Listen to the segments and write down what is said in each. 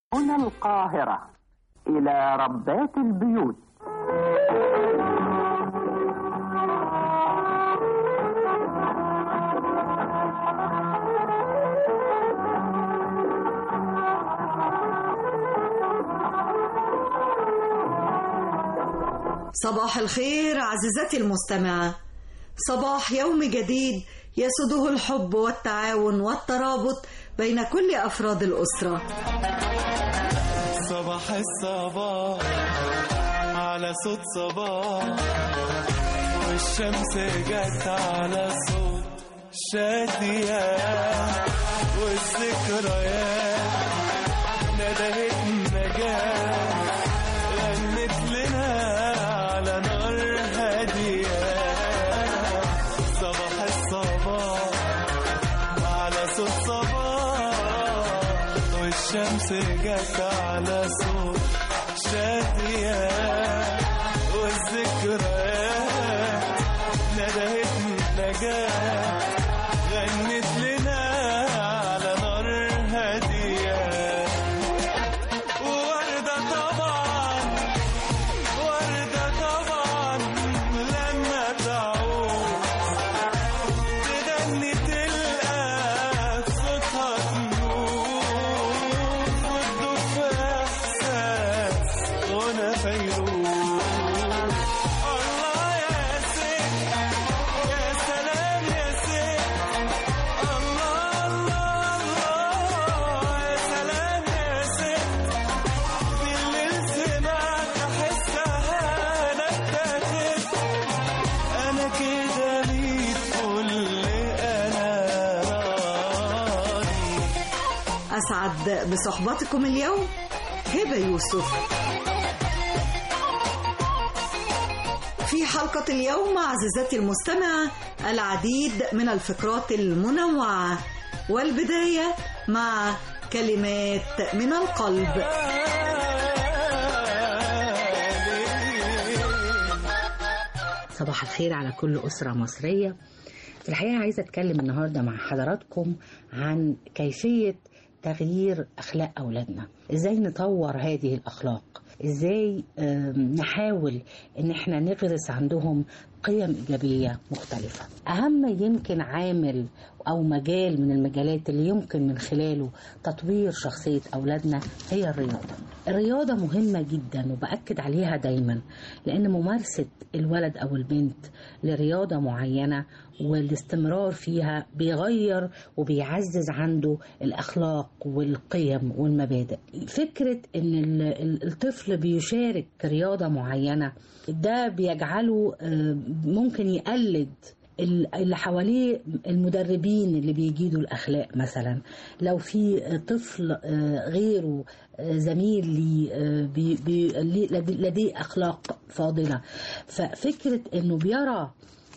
هنا القاهرة إلى ربات البيوت صباح الخير عزيزتي المستمعة صباح يوم جديد يسده الحب والتعاون والترابط بين كل أفراد الأسرة صباح الصباح على صوت صباح والشمس جت على صوت شادية والذكريات ندهت النجاة غنت لنا على نار هادية صباح الصباح على صوت صباح والشمس جت على صوت شادية والذكريات ندهت النجاة غنت لنا على نار هادية ووردة طبعا وردة طبعا لما تعود تغني تلقى صوتها تنور وتدوب في احساس غنى فيروز الله يا ست يا سلام يا ست الله الله الله يا سلام يا ست بالليل سمعت احسها انا اتاخدت انا كده ميت كل انا راضي أسعد بصحبتكم اليوم هبة يوسف في حلقة اليوم عزيزتي المستمعة العديد من الفقرات المنوعة والبداية مع كلمات من القلب صباح الخير على كل أسرة مصرية في الحقيقة عايزة أتكلم النهاردة مع حضراتكم عن كيفية تغيير أخلاق أولادنا إزاي نطور هذه الأخلاق إزاي آم، نحاول إن إحنا نغرس عندهم قيم إيجابية مختلفة أهم يمكن عامل أو مجال من المجالات اللي يمكن من خلاله تطوير شخصية أولادنا هي الرياضة الرياضة مهمة جدا وبأكد عليها دايما لأن ممارسة الولد أو البنت لرياضة معينة والاستمرار فيها بيغير وبيعزز عنده الأخلاق والقيم والمبادئ فكرة أن ال- ال- الطفل بيشارك رياضة معينة ده بيجعله آه، ممكن يقلد ال- اللي حواليه المدربين اللي بيجيدوا الأخلاق مثلا لو في طفل آه، غيره آه، زميل لي آه، بي- بي- لي- لدي- لديه أخلاق فاضلة ففكرة أنه بيرى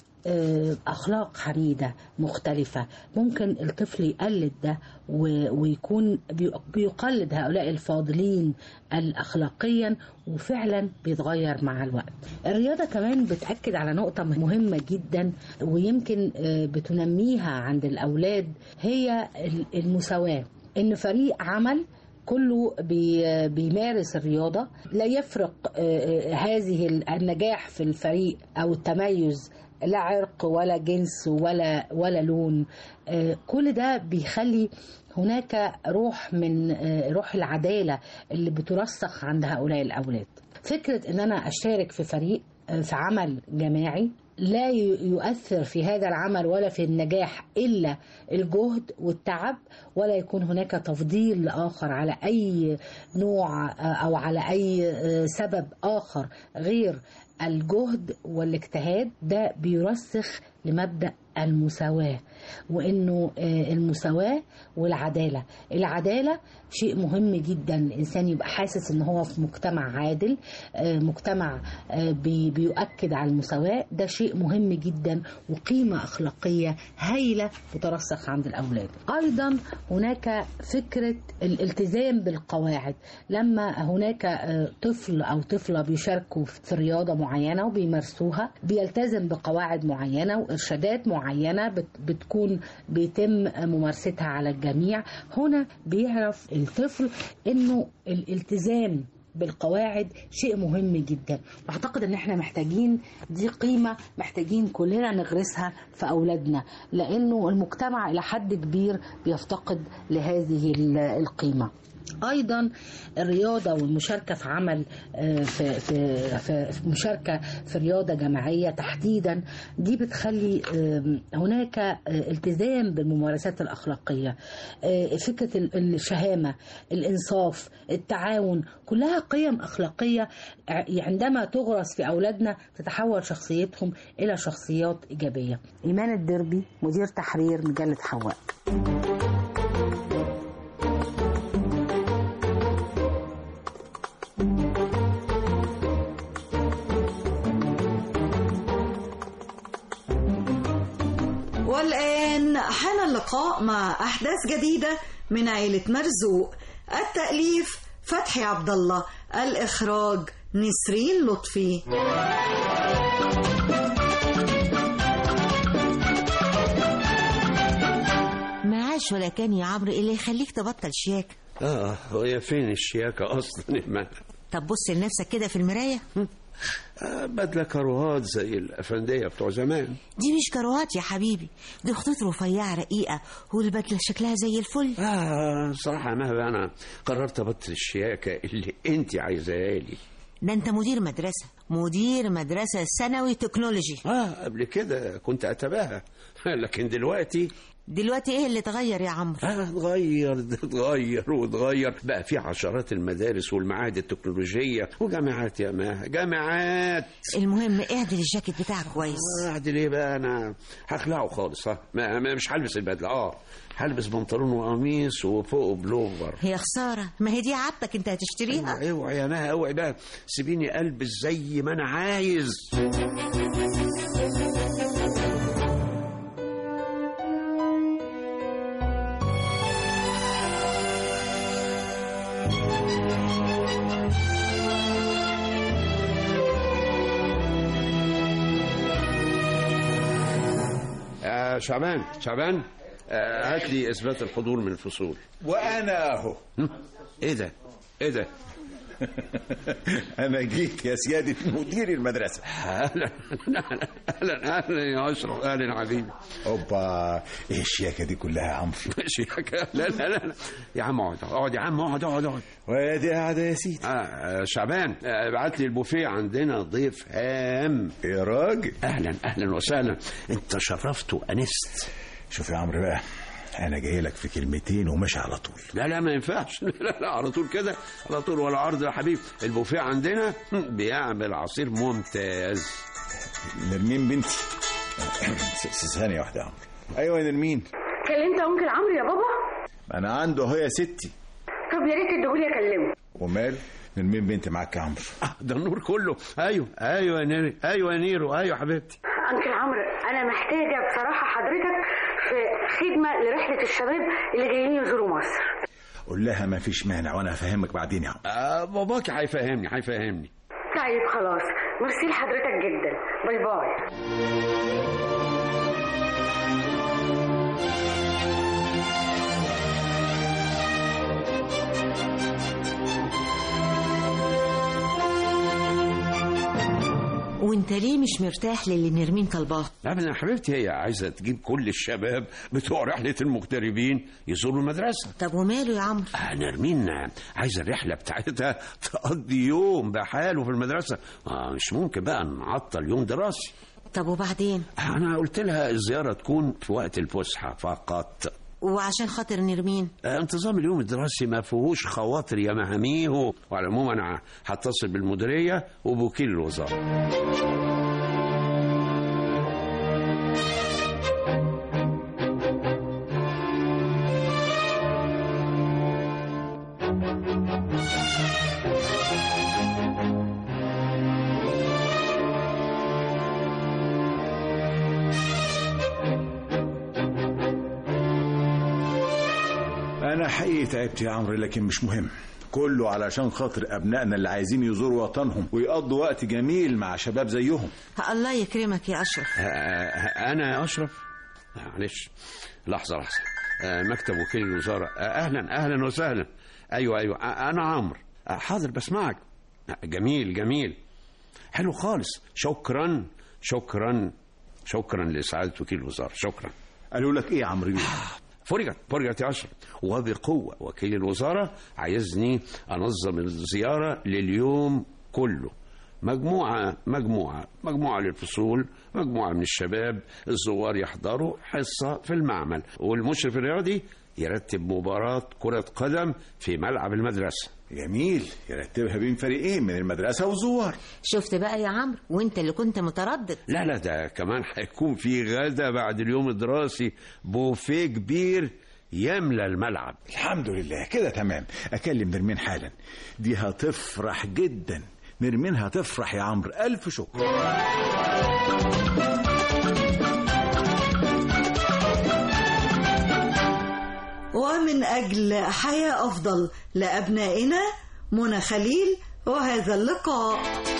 آه، أخلاق حميدة مختلفة ممكن الطفل يقلد ده و- ويكون بي- بيقلد هؤلاء الفاضلين الأخلاقيا وفعلا بيتغير مع الوقت الرياضة كمان بتأكد على نقطة مهمة جدا ويمكن آه، بتنميها عند الأولاد هي ال- المساواة إن فريق عمل كله بي- بيمارس الرياضة لا يفرق آه، آه، هذه النجاح في الفريق أو التميز لا عرق ولا جنس ولا ولا لون آه، كل ده بيخلي هناك روح من آه، روح العدالة اللي بترسخ عند هؤلاء الأولاد فكرة ان انا اشارك في فريق آه، في عمل جماعي لا ي- يؤثر في هذا العمل ولا في النجاح الا الجهد والتعب ولا يكون هناك تفضيل لاخر على اي نوع آه، او على اي آه، سبب اخر غير الجهد والاجتهاد ده بيرسخ لمبدأ المساواة وإنه آه، المساواة والعدالة العدالة شيء مهم جدا الإنسان يبقى حاسس إن هو في مجتمع عادل آه، مجتمع آه، بي- بيؤكد على المساواة ده شيء مهم جدا وقيمة أخلاقية هايلة بترسخ عند الأولاد أيضا هناك فكرة الالتزام بالقواعد لما هناك آه، طفل أو طفلة بيشاركوا في رياضة معينة وبيمارسوها بيلتزم بقواعد معينة وإرشادات معينة معينة بت- بتكون بيتم ممارستها على الجميع هنا بيعرف الطفل انه الالتزام بالقواعد شيء مهم جدا واعتقد ان احنا محتاجين دي قيمة محتاجين كلنا نغرسها في اولادنا لانه المجتمع الى حد كبير بيفتقد لهذه ال- القيمة ايضا الرياضه والمشاركه في عمل آه، في في في في مشاركه في رياضه جماعيه تحديدا دي بتخلي آم، هناك آه، التزام بالممارسات الاخلاقيه آه، فكره ال- الشهامه الانصاف التعاون كلها قيم اخلاقيه ع- عندما تغرس في اولادنا تتحول شخصيتهم الى شخصيات ايجابيه ايمان الدربي مدير تحرير مجله حواء والآن حان اللقاء مع أحداث جديدة من عيلة مرزوق التأليف فتحي عبد الله الإخراج نسرين لطفي معاش ولا كان يا عمرو اللي يخليك تبطل شياكة اه وهي فين الشياكة أصلا يا مان؟ طب بص لنفسك كده في المراية آه بدلة كروهات زي الأفندية بتوع زمان دي مش كروهات يا حبيبي دي خطوط رفيعة رقيقة والبدلة شكلها زي الفل آه صراحة يا مهبة أنا قررت أبطل الشياكة اللي أنت عايزاها لي ده انت مدير مدرسة مدير مدرسة ثانوي تكنولوجي آه قبل كده كنت أتباهى لكن دلوقتي دلوقتي ايه اللي اتغير يا عمرو آه اتغير ده اتغير واتغير بقى في عشرات المدارس والمعاهد التكنولوجية وجامعات يا مها جامعات المهم اعدل الجاكيت بتاعك كويس اعدل ايه بقى انا هخلعه خالص ها ما ما- مش هلبس البدله اه هلبس بنطلون وقميص وفوقه بلوفر هي خسارة ما هي دي عادتك انت هتشتريها اوعي يا نهى اوعي بقى سيبيني البس زي ما انا عايز آه شعبان شعبان آه هات لي اثبات الحضور من الفصول وانا اهو هم؟ ايه ده ايه ده انا جيت يا سياده مدير المدرسه اهلا اهلا اهلا اهلا يا اشرف اهلا يا حبيبي اوبا ايه الشياكه دي كلها يا عمرو شياكة لا لا لا لا. يا عم اقعد اقعد يا عم اقعد اقعد اقعد وادي قاعده يا سيدي آه، آه شعبان آه، ابعت لي البوفيه عندنا ضيف هام يا راجل اهلا اهلا وسهلا انت شرفت وانست شوف يا عمرو بقى انا جاي لك في كلمتين وماشي على طول لا لا ما ينفعش لا لا على طول كده على طول ولا عرض يا حبيبي البوفيه عندنا بيعمل عصير ممتاز نرمين بنتي س- س- ثانيه واحده يا عمرو ايوه يا نرمين كلمت انكل عمرو يا بابا انا عنده اهو يا ستي طب يا ريت تديهولي اكلمه ومال نرمين بنتي معاك يا عمرو آه، ده النور كله ايوه ايوه يا نيرو ايوه يا نيرو ايوه حبيبتي انكل عمرو انا محتاجه بصراحه حضرتك في خدمه لرحله الشباب اللي جايين يزوروا مصر قول لها ما فيش مانع وانا هفهمك بعدين يا عمرو آه باباك هيفهمني هيفهمني طيب خلاص ميرسي لحضرتك جدا باي باي وانت ليه مش مرتاح للي نرمين طلباه ابدا يا حبيبتي هي عايزه تجيب كل الشباب بتوع رحله المغتربين يزوروا المدرسه طب وماله يا عمرو آه نرمين عايزه الرحله بتاعتها تقضي يوم بحاله في المدرسه آه مش ممكن بقى نعطل يوم دراسي طب وبعدين انا قلت لها الزياره تكون في وقت الفسحه فقط وعشان خاطر نرمين آه انتظام اليوم الدراسي ما فيهوش خواطر يا مهاميه وعلى العموم انا هتصل بالمديريه وبوكيل الوزاره انا حقيقي تعبت يا عمرو لكن مش مهم كله علشان خاطر ابنائنا اللي عايزين يزوروا وطنهم ويقضوا وقت جميل مع شباب زيهم الله يكرمك يا اشرف آه، آه، انا يا اشرف معلش لحظة لحظة آه، مكتب وكيل الوزارة آه، أهلا أهلا وسهلا أيوة أيوة آه، أنا عمرو آه، حاضر بسمعك آه، جميل جميل حلو خالص شكرا شكرا شكرا لسعادة وكيل الوزارة شكرا قالوا لك ايه يا عمرو فرجت فرجت يا أشرف وبقوة وكيل الوزارة عايزني أنظم الزيارة لليوم كله مجموعة مجموعة مجموعة للفصول مجموعة من الشباب الزوار يحضروا حصة في المعمل والمشرف الرياضي يرتب مباراة كرة قدم في ملعب المدرسة جميل يرتبها بين فريقين من المدرسة والزوار شفت بقى يا عمرو وانت اللي كنت متردد لا لا ده كمان هيكون في غدا بعد اليوم الدراسي بوفيه كبير يملى الملعب الحمد لله كده تمام اكلم نرمين حالا دي هتفرح جدا نرمين هتفرح يا عمرو الف شكر ومن أجل حياة أفضل لأبنائنا منى خليل وهذا اللقاء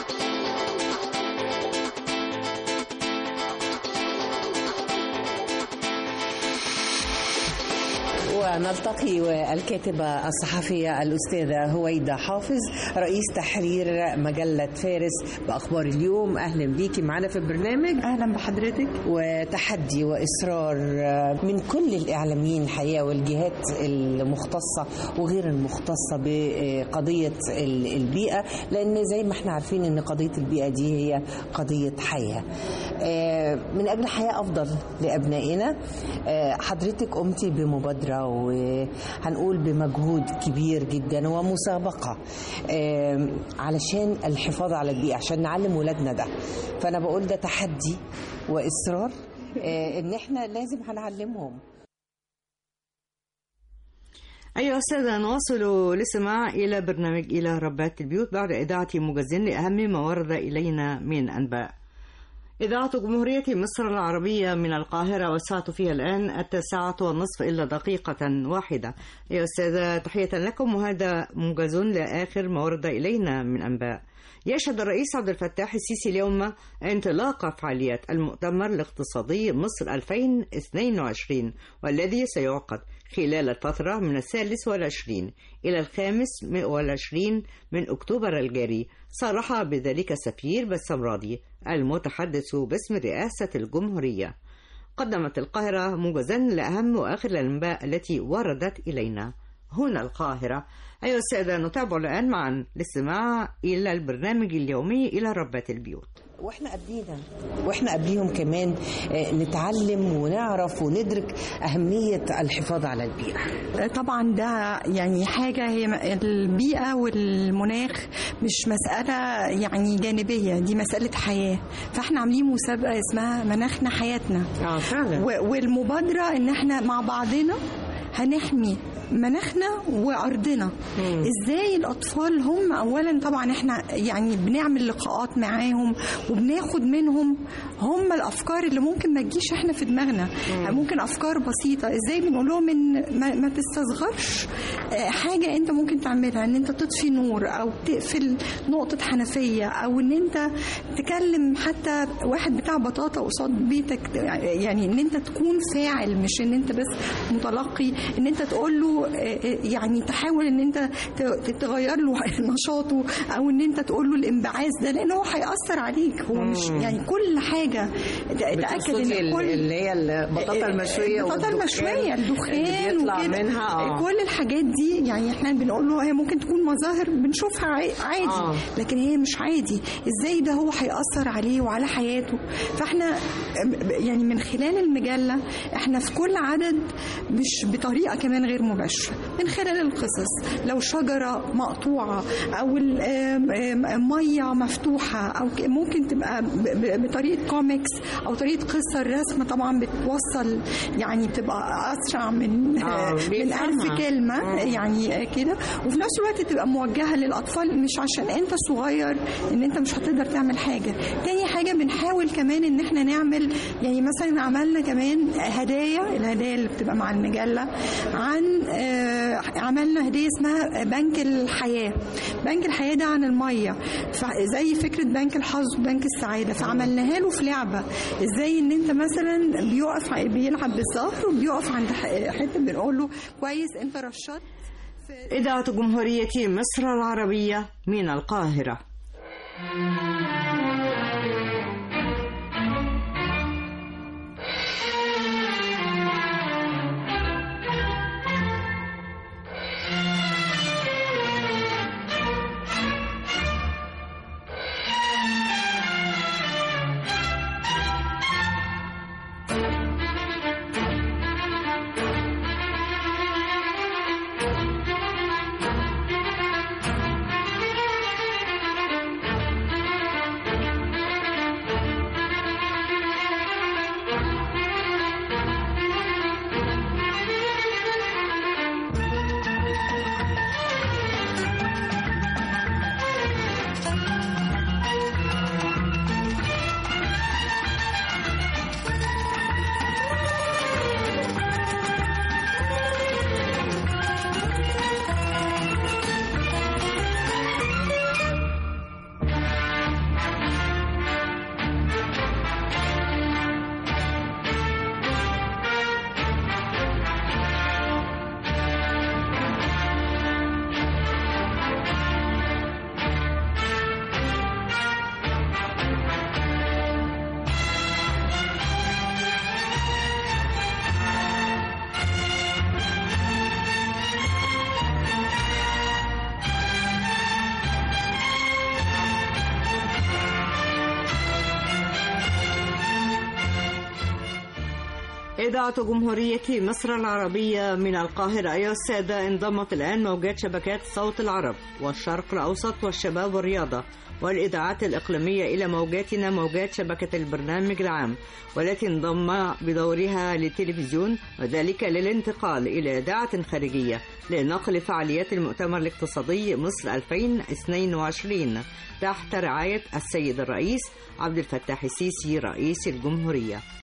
ونلتقي والكاتبة الصحفية الأستاذة هويدا حافظ رئيس تحرير مجلة فارس بأخبار اليوم أهلا بيكي معنا في البرنامج أهلا بحضرتك وتحدي وإصرار من كل الإعلاميين الحقيقة والجهات المختصة وغير المختصة بقضية البيئة لأن زي ما احنا عارفين أن قضية البيئة دي هي قضية حياة من أجل حياة أفضل لأبنائنا حضرتك قمتي بمبادرة وهنقول بمجهود كبير جدا ومسابقة علشان الحفاظ على البيئة عشان نعلم ولادنا ده فأنا بقول ده تحدي وإصرار إن إحنا لازم هنعلمهم أيها السادة نواصل الاستماع إلى برنامج إلى ربات البيوت بعد إذاعة موجز لأهم ما ورد إلينا من أنباء إذاعة جمهورية مصر العربية من القاهرة والساعة فيها الآن التاسعة والنصف إلا دقيقة واحدة أيها السادة تحية لكم وهذا موجز لآخر ما ورد إلينا من أنباء يشهد الرئيس عبد الفتاح السيسي اليوم انطلاق فعاليات المؤتمر الاقتصادي مصر 2022 والذي سيعقد خلال الفترة من الثالث والعشرين إلى الخامس والعشرين من أكتوبر الجاري صرح بذلك سفير بسام راضي المتحدث باسم رئاسة الجمهورية قدمت القاهرة موجزا لأهم وآخر الأنباء التي وردت إلينا هنا القاهرة أيها السادة نتابع الآن معا الاستماع إلى البرنامج اليومي إلى ربات البيوت واحنا قبلينا واحنا قبليهم كمان نتعلم ونعرف وندرك أهمية الحفاظ على البيئة طبعا ده يعني حاجة هي البيئة والمناخ مش مسألة يعني جانبية دي مسألة حياة فاحنا عاملين مسابقة اسمها مناخنا حياتنا اه فعلا والمبادرة ان احنا مع بعضنا هنحمي مناخنا وارضنا مم. ازاي الاطفال هم اولا طبعا احنا يعني بنعمل لقاءات معاهم وبناخد منهم هم الافكار اللي ممكن ما تجيش احنا في دماغنا مم. ممكن افكار بسيطه ازاي بنقول لهم ان ما, ما تستصغرش حاجه انت ممكن تعملها ان انت تطفي نور او تقفل نقطه حنفيه او ان انت تكلم حتى واحد بتاع بطاطا قصاد بيتك يعني ان انت تكون فاعل مش ان انت بس متلقي ان انت تقول له يعني تحاول ان انت تغير له نشاطه او ان انت تقول له الانبعاث ده لان هو هياثر عليك هو مش يعني كل حاجه تاكد ان كل اللي هي البطاطا المشويه البطاطا المشويه الدخان بيطلع منها آه. كل الحاجات دي يعني احنا بنقول له هي ممكن تكون مظاهر بنشوفها عادي آه. لكن هي مش عادي ازاي ده هو هياثر عليه وعلى حياته فاحنا يعني من خلال المجله احنا في كل عدد مش بطريقه كمان غير مباشره من خلال القصص لو شجرة مقطوعة أو مية مفتوحة أو ممكن تبقى بطريقة كوميكس أو طريقة قصة الرسم طبعا بتوصل يعني بتبقى أسرع من آه من ألف كلمة آه. يعني كده وفي نفس الوقت تبقى موجهة للأطفال مش عشان أنت صغير إن أنت مش هتقدر تعمل حاجة تاني حاجة بنحاول كمان إن احنا نعمل يعني مثلا عملنا كمان هدايا الهدايا اللي بتبقى مع المجلة عن آه، عملنا هديه اسمها بنك الحياه بنك الحياه ده عن الميه زي فكره بنك الحظ وبنك السعاده فعملناها له في لعبه ازاي ان انت مثلا بيقف بيلعب بالظهر وبيقف عند ح- حته بنقول له كويس انت رشدت إذاعة جمهورية مصر العربية من القاهرة إذاعة جمهورية مصر العربية من القاهرة أيها السادة انضمت الآن موجات شبكات صوت العرب والشرق الأوسط والشباب والرياضة والإذاعات الإقليمية إلى موجاتنا موجات شبكة البرنامج العام والتي انضم بدورها للتلفزيون وذلك للانتقال إلى إذاعة خارجية لنقل فعاليات المؤتمر الاقتصادي مصر 2022 تحت رعاية السيد الرئيس عبد الفتاح السيسي رئيس الجمهورية